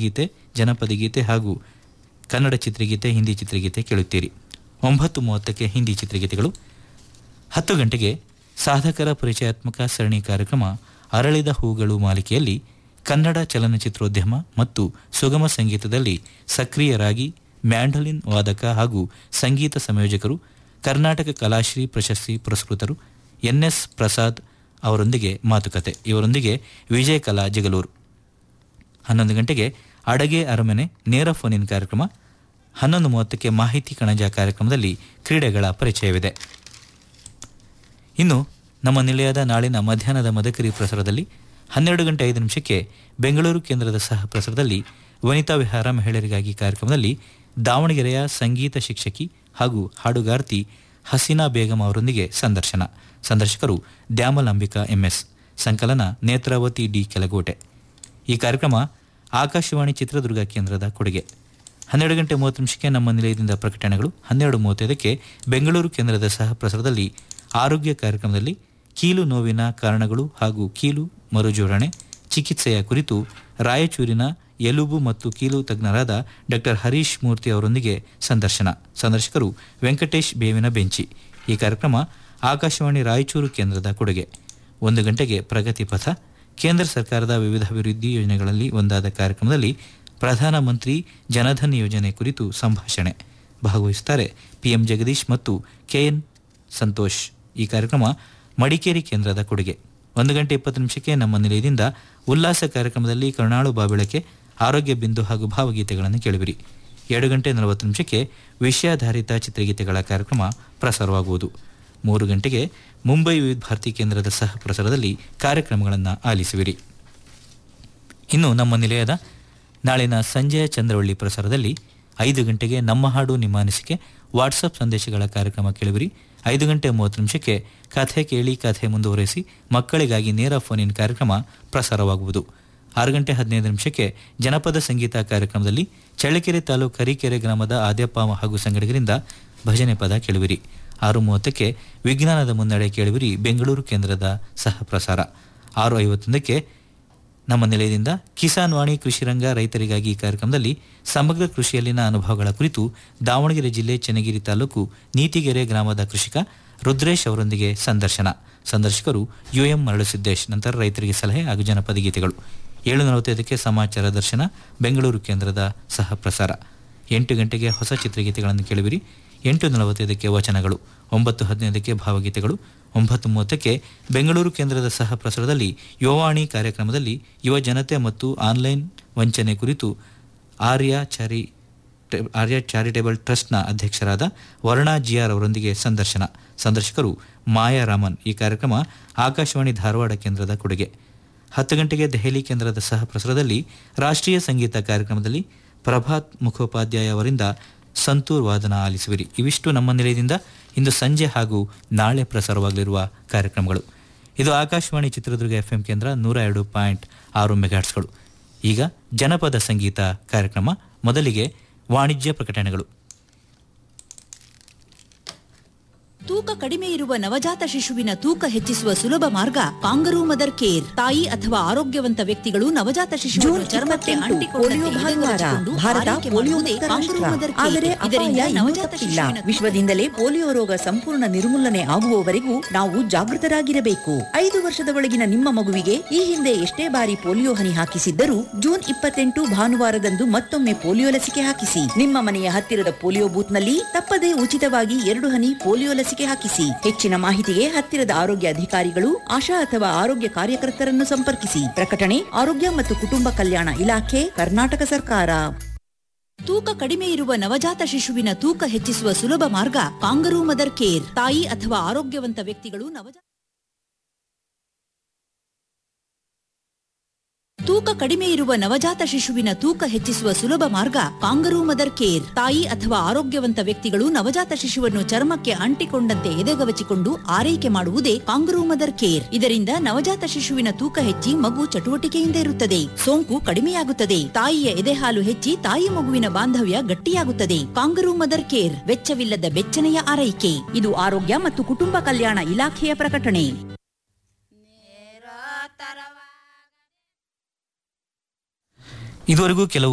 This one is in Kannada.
ಗೀತೆ ಜನಪದ ಗೀತೆ ಹಾಗೂ ಕನ್ನಡ ಚಿತ್ರಗೀತೆ ಹಿಂದಿ ಚಿತ್ರಗೀತೆ ಕೇಳುತ್ತೀರಿ ಒಂಬತ್ತು ಮೂವತ್ತಕ್ಕೆ ಹಿಂದಿ ಚಿತ್ರಗೀತೆಗಳು ಹತ್ತು ಗಂಟೆಗೆ ಸಾಧಕರ ಪರಿಚಯಾತ್ಮಕ ಸರಣಿ ಕಾರ್ಯಕ್ರಮ ಅರಳಿದ ಹೂಗಳು ಮಾಲಿಕೆಯಲ್ಲಿ ಕನ್ನಡ ಚಲನಚಿತ್ರೋದ್ಯಮ ಮತ್ತು ಸುಗಮ ಸಂಗೀತದಲ್ಲಿ ಸಕ್ರಿಯರಾಗಿ ಮ್ಯಾಂಡಲಿನ್ ವಾದಕ ಹಾಗೂ ಸಂಗೀತ ಸಂಯೋಜಕರು ಕರ್ನಾಟಕ ಕಲಾಶ್ರೀ ಪ್ರಶಸ್ತಿ ಪುರಸ್ಕೃತರು ಎನ್ಎಸ್ ಪ್ರಸಾದ್ ಅವರೊಂದಿಗೆ ಮಾತುಕತೆ ಇವರೊಂದಿಗೆ ವಿಜಯ ಕಲಾ ಜಗಲೂರು ಹನ್ನೊಂದು ಗಂಟೆಗೆ ಅಡಗೆ ಅರಮನೆ ನೇರ ಫೋನ್ ಇನ್ ಕಾರ್ಯಕ್ರಮ ಹನ್ನೊಂದು ಮೂವತ್ತಕ್ಕೆ ಮಾಹಿತಿ ಕಣಜ ಕಾರ್ಯಕ್ರಮದಲ್ಲಿ ಕ್ರೀಡೆಗಳ ಪರಿಚಯವಿದೆ ಇನ್ನು ನಮ್ಮ ನಿಲಯದ ನಾಳಿನ ಮಧ್ಯಾಹ್ನದ ಮದಕರಿ ಪ್ರಸಾರದಲ್ಲಿ ಹನ್ನೆರಡು ಗಂಟೆ ಐದು ನಿಮಿಷಕ್ಕೆ ಬೆಂಗಳೂರು ಕೇಂದ್ರದ ಸಹ ಪ್ರಸಾರದಲ್ಲಿ ವನಿತಾ ವಿಹಾರ ಮಹಿಳೆಯರಿಗಾಗಿ ಕಾರ್ಯಕ್ರಮದಲ್ಲಿ ದಾವಣಗೆರೆಯ ಸಂಗೀತ ಶಿಕ್ಷಕಿ ಹಾಗೂ ಹಾಡುಗಾರ್ತಿ ಹಸೀನಾ ಬೇಗಂ ಅವರೊಂದಿಗೆ ಸಂದರ್ಶನ ಸಂದರ್ಶಕರು ದ್ಯಾಮಲ್ ಅಂಬಿಕಾ ಎಂಎಸ್ ಸಂಕಲನ ನೇತ್ರಾವತಿ ಡಿ ಕೆಲಗೋಟೆ ಈ ಕಾರ್ಯಕ್ರಮ ಆಕಾಶವಾಣಿ ಚಿತ್ರದುರ್ಗ ಕೇಂದ್ರದ ಕೊಡುಗೆ ಹನ್ನೆರಡು ಗಂಟೆ ಮೂವತ್ತು ನಿಮಿಷಕ್ಕೆ ನಮ್ಮ ನಿಲಯದಿಂದ ಪ್ರಕಟಣೆಗಳು ಹನ್ನೆರಡು ಮೂವತ್ತೈದಕ್ಕೆ ಬೆಂಗಳೂರು ಕೇಂದ್ರದ ಸಹ ಪ್ರಸಾರದಲ್ಲಿ ಆರೋಗ್ಯ ಕಾರ್ಯಕ್ರಮದಲ್ಲಿ ಕೀಲು ನೋವಿನ ಕಾರಣಗಳು ಹಾಗೂ ಕೀಲು ಮರುಜೋಡಣೆ ಚಿಕಿತ್ಸೆಯ ಕುರಿತು ರಾಯಚೂರಿನ ಎಲುಬು ಮತ್ತು ಕೀಲು ತಜ್ಞರಾದ ಡಾಕ್ಟರ್ ಹರೀಶ್ ಮೂರ್ತಿ ಅವರೊಂದಿಗೆ ಸಂದರ್ಶನ ಸಂದರ್ಶಕರು ವೆಂಕಟೇಶ್ ಬೇವಿನ ಬೆಂಚಿ ಈ ಕಾರ್ಯಕ್ರಮ ಆಕಾಶವಾಣಿ ರಾಯಚೂರು ಕೇಂದ್ರದ ಕೊಡುಗೆ ಒಂದು ಗಂಟೆಗೆ ಪ್ರಗತಿ ಪಥ ಕೇಂದ್ರ ಸರ್ಕಾರದ ವಿವಿಧ ಅಭಿವೃದ್ಧಿ ಯೋಜನೆಗಳಲ್ಲಿ ಒಂದಾದ ಕಾರ್ಯಕ್ರಮದಲ್ಲಿ ಪ್ರಧಾನಮಂತ್ರಿ ಜನಧನ್ ಯೋಜನೆ ಕುರಿತು ಸಂಭಾಷಣೆ ಭಾಗವಹಿಸುತ್ತಾರೆ ಪಿಎಂ ಜಗದೀಶ್ ಮತ್ತು ಕೆಎನ್ ಸಂತೋಷ್ ಈ ಕಾರ್ಯಕ್ರಮ ಮಡಿಕೇರಿ ಕೇಂದ್ರದ ಕೊಡುಗೆ ಒಂದು ಗಂಟೆ ಇಪ್ಪತ್ತು ನಿಮಿಷಕ್ಕೆ ನಮ್ಮ ನಿಲಯದಿಂದ ಉಲ್ಲಾಸ ಕಾರ್ಯಕ್ರಮದಲ್ಲಿ ಕರುಣಾಳು ಬಾಬೆಳಕೆ ಆರೋಗ್ಯ ಬಿಂದು ಹಾಗೂ ಭಾವಗೀತೆಗಳನ್ನು ಕೇಳುವಿರಿ ಎರಡು ಗಂಟೆ ನಲವತ್ತು ನಿಮಿಷಕ್ಕೆ ವಿಷಯಾಧಾರಿತ ಚಿತ್ರಗೀತೆಗಳ ಕಾರ್ಯಕ್ರಮ ಪ್ರಸಾರವಾಗುವುದು ಮೂರು ಗಂಟೆಗೆ ಮುಂಬೈ ವಿವಿಧ ಭಾರತಿ ಕೇಂದ್ರದ ಸಹ ಪ್ರಸಾರದಲ್ಲಿ ಕಾರ್ಯಕ್ರಮಗಳನ್ನು ಆಲಿಸುವಿರಿ ಇನ್ನು ನಮ್ಮ ನಿಲಯದ ನಾಳಿನ ಸಂಜೆಯ ಚಂದ್ರವಳ್ಳಿ ಪ್ರಸಾರದಲ್ಲಿ ಐದು ಗಂಟೆಗೆ ನಮ್ಮ ಹಾಡು ನಿಮ್ಮ ಅನಿಸಿಕೆ ವಾಟ್ಸಪ್ ಸಂದೇಶಗಳ ಕಾರ್ಯಕ್ರಮ ಕೇಳುವಿರಿ ಐದು ಗಂಟೆ ಮೂವತ್ತು ನಿಮಿಷಕ್ಕೆ ಕಥೆ ಕೇಳಿ ಕಥೆ ಮುಂದುವರೆಸಿ ಮಕ್ಕಳಿಗಾಗಿ ನೇರ ಫೋನ್ ಇನ್ ಕಾರ್ಯಕ್ರಮ ಪ್ರಸಾರವಾಗುವುದು ಆರು ಗಂಟೆ ಹದಿನೈದು ನಿಮಿಷಕ್ಕೆ ಜನಪದ ಸಂಗೀತ ಕಾರ್ಯಕ್ರಮದಲ್ಲಿ ಚಳ್ಳಕೆರೆ ತಾಲೂಕು ಕರಿಕೆರೆ ಗ್ರಾಮದ ಆದ್ಯಪ್ಪ ಹಾಗೂ ಸಂಗಡಿಗರಿಂದ ಭಜನೆ ಪದ ಕೇಳುವಿರಿ ಆರು ಮೂವತ್ತಕ್ಕೆ ವಿಜ್ಞಾನದ ಮುನ್ನಡೆ ಕೇಳುವಿರಿ ಬೆಂಗಳೂರು ಕೇಂದ್ರದ ಸಹ ಪ್ರಸಾರ ಆರು ಐವತ್ತೊಂದಕ್ಕೆ ನಮ್ಮ ನಿಲಯದಿಂದ ಕಿಸಾನ್ ವಾಣಿ ಕೃಷಿರಂಗ ರೈತರಿಗಾಗಿ ಈ ಕಾರ್ಯಕ್ರಮದಲ್ಲಿ ಸಮಗ್ರ ಕೃಷಿಯಲ್ಲಿನ ಅನುಭವಗಳ ಕುರಿತು ದಾವಣಗೆರೆ ಜಿಲ್ಲೆ ಚನ್ನಗಿರಿ ತಾಲೂಕು ನೀತಿಗೆರೆ ಗ್ರಾಮದ ಕೃಷಿಕ ರುದ್ರೇಶ್ ಅವರೊಂದಿಗೆ ಸಂದರ್ಶನ ಸಂದರ್ಶಕರು ಯುಎಂ ಮರಳುಸಿದ್ದೇಶ್ ನಂತರ ರೈತರಿಗೆ ಸಲಹೆ ಹಾಗೂ ಜನಪದ ಗೀತೆಗಳು ಏಳು ನಲವತ್ತೈದಕ್ಕೆ ಸಮಾಚಾರ ದರ್ಶನ ಬೆಂಗಳೂರು ಕೇಂದ್ರದ ಸಹ ಪ್ರಸಾರ ಎಂಟು ಗಂಟೆಗೆ ಹೊಸ ಚಿತ್ರಗೀತೆಗಳನ್ನು ಕೇಳುವಿರಿ ಎಂಟು ನಲವತ್ತೈದಕ್ಕೆ ವಚನಗಳು ಒಂಬತ್ತು ಹದಿನೈದಕ್ಕೆ ಭಾವಗೀತೆಗಳು ಒಂಬತ್ತು ಮೂವತ್ತಕ್ಕೆ ಬೆಂಗಳೂರು ಕೇಂದ್ರದ ಸಹ ಪ್ರಸಾರದಲ್ಲಿ ಯುವವಾಣಿ ಕಾರ್ಯಕ್ರಮದಲ್ಲಿ ಯುವ ಜನತೆ ಮತ್ತು ಆನ್ಲೈನ್ ವಂಚನೆ ಕುರಿತು ಆರ್ಯ ಚಾರಿ ಆರ್ಯ ಚಾರಿಟೇಬಲ್ ಟ್ರಸ್ಟ್ನ ಅಧ್ಯಕ್ಷರಾದ ವರ್ಣಾ ಜಿಆರ್ ಅವರೊಂದಿಗೆ ಸಂದರ್ಶನ ಸಂದರ್ಶಕರು ಮಾಯಾ ರಾಮನ್ ಈ ಕಾರ್ಯಕ್ರಮ ಆಕಾಶವಾಣಿ ಧಾರವಾಡ ಕೇಂದ್ರದ ಕೊಡುಗೆ ಹತ್ತು ಗಂಟೆಗೆ ದೆಹಲಿ ಕೇಂದ್ರದ ಸಹ ಪ್ರಸಾರದಲ್ಲಿ ರಾಷ್ಟ್ರೀಯ ಸಂಗೀತ ಕಾರ್ಯಕ್ರಮದಲ್ಲಿ ಪ್ರಭಾತ್ ಮುಖೋಪಾಧ್ಯಾಯ ಅವರಿಂದ ಸಂತೂರ್ ವಾದನ ಆಲಿಸುವಿರಿ ಇವಿಷ್ಟು ನಮ್ಮ ನಿಲಯದಿಂದ ಇಂದು ಸಂಜೆ ಹಾಗೂ ನಾಳೆ ಪ್ರಸಾರವಾಗಲಿರುವ ಕಾರ್ಯಕ್ರಮಗಳು ಇದು ಆಕಾಶವಾಣಿ ಚಿತ್ರದುರ್ಗ ಎಫ್ಎಂ ಕೇಂದ್ರ ನೂರ ಎರಡು ಪಾಯಿಂಟ್ ಆರು ಮೆಗಾಟ್ಸ್ಗಳು ಈಗ ಜನಪದ ಸಂಗೀತ ಕಾರ್ಯಕ್ರಮ ಮೊದಲಿಗೆ ವಾಣಿಜ್ಯ ಪ್ರಕಟಣೆಗಳು ತೂಕ ಕಡಿಮೆ ಇರುವ ನವಜಾತ ಶಿಶುವಿನ ತೂಕ ಹೆಚ್ಚಿಸುವ ಸುಲಭ ಮಾರ್ಗ ಕಾಂಗರೂ ಮದರ್ ಕೇರ್ ತಾಯಿ ಅಥವಾ ಆರೋಗ್ಯವಂತ ವ್ಯಕ್ತಿಗಳು ನವಜಾತ ಶಿಶುವನ್ನು ಜೂನ್ ಚರ್ಮಕ್ಕೆ ಇಪ್ಪತ್ತೆಂಟು ಪೋಲಿಯೋ ಅಂಟಿಕೊಂಡಂತೆ ಭಾನುವಾರ ಎದೆಗಚ್ಚಿಕೊಂಡು ಭಾರತ ಆರೈಕೆ ಪೋಲಿಯೋ ಮಾಡುವುದೇ ಮುಕ್ತ ಕಾಂಗರೂ ರಾಷ್ಟ್ರ. Mother care. ಆದರೆ ಇದರಿಂದ ಅಪಾಯ ಇನ್ನೂ ನವಜಾತ ತಪ್ಪಿಲ್ಲ ಶಿಶುವಿನ ವಿಶ್ವದಿಂದಲೇ ಪೋಲಿಯೋ ರೋಗ ಸಂಪೂರ್ಣ ನಿರ್ಮೂಲನೆ ಆಗುವವರೆಗೂ ನಾವು ಜಾಗೃತರಾಗಿರಬೇಕು ಐದು ವರ್ಷದ ಒಳಗಿನ ನಿಮ್ಮ ಮಗುವಿಗೆ ಈ ಹಿಂದೆ ಎಷ್ಟೇ ಬಾರಿ ಪೋಲಿಯೋ ಹನಿ ಹಾಕಿಸಿದ್ದರೂ ಜೂನ್ ಇಪ್ಪತ್ತೆಂಟು ಭಾನುವಾರದಂದು ಮತ್ತೊಮ್ಮೆ ಪೋಲಿಯೋ ಲಸಿಕೆ ಹಾಕಿಸಿ ನಿಮ್ಮ ಮನೆಯ ಹತ್ತಿರದ ಪೋಲಿಯೋ ಬೂತ್ನಲ್ಲಿ ತಪ್ಪದೇ ಉಚಿತವಾಗಿ ಎರಡು ಹನಿ ಪೋಲಿಯೋ ಲಸಿಕೆ ಹಾಕಿಸಿ ಹೆಚ್ಚಿನ ಮಾಹಿತಿಗೆ ಹತ್ತಿರದ ಆರೋಗ್ಯ ಅಧಿಕಾರಿಗಳು ಆಶಾ ಅಥವಾ ಆರೋಗ್ಯ ಕಾರ್ಯಕರ್ತರನ್ನು ಸಂಪರ್ಕಿಸಿ ಪ್ರಕಟಣೆ ಆರೋಗ್ಯ ಮತ್ತು ಕುಟುಂಬ ಕಲ್ಯಾಣ ಇಲಾಖೆ ಕರ್ನಾಟಕ ಸರ್ಕಾರ ತೂಕ ಕಡಿಮೆ ಇರುವ ನವಜಾತ ಶಿಶುವಿನ ತೂಕ ಹೆಚ್ಚಿಸುವ ಸುಲಭ ಮಾರ್ಗ ಕಾಂಗರೂ ಮದರ್ ಕೇರ್ ತಾಯಿ ಅಥವಾ ಆರೋಗ್ಯವಂತ ವ್ಯಕ್ತಿಗಳು ನವಜಾತ ತೂಕ ಕಡಿಮೆ ಇರುವ ನವಜಾತ ಶಿಶುವಿನ ತೂಕ ಹೆಚ್ಚಿಸುವ ಸುಲಭ ಮಾರ್ಗ ಕಾಂಗರೂ ಮದರ್ ಕೇರ್ ತಾಯಿ ಅಥವಾ ಆರೋಗ್ಯವಂತ ವ್ಯಕ್ತಿಗಳು ನವಜಾತ ಶಿಶುವನ್ನು ಚರ್ಮಕ್ಕೆ ಅಂಟಿಕೊಂಡಂತೆ ಎದೆಗವಚಿಕೊಂಡು ಆರೈಕೆ ಮಾಡುವುದೇ ಕಾಂಗರೂ ಮದರ್ ಕೇರ್ ಇದರಿಂದ ನವಜಾತ ಶಿಶುವಿನ ತೂಕ ಹೆಚ್ಚಿ ಮಗು ಚಟುವಟಿಕೆಯಿಂದ ಇರುತ್ತದೆ ಸೋಂಕು ಕಡಿಮೆಯಾಗುತ್ತದೆ ತಾಯಿಯ ಎದೆಹಾಲು ಹೆಚ್ಚಿ ತಾಯಿ ಮಗುವಿನ ಬಾಂಧವ್ಯ ಗಟ್ಟಿಯಾಗುತ್ತದೆ ಕಾಂಗರೂ ಮದರ್ ಕೇರ್ ವೆಚ್ಚವಿಲ್ಲದ ಬೆಚ್ಚನೆಯ ಆರೈಕೆ ಇದು ಆರೋಗ್ಯ ಮತ್ತು ಕುಟುಂಬ ಕಲ್ಯಾಣ ಇಲಾಖೆಯ ಪ್ರಕಟಣೆ ಇದುವರೆಗೂ ಕೆಲವು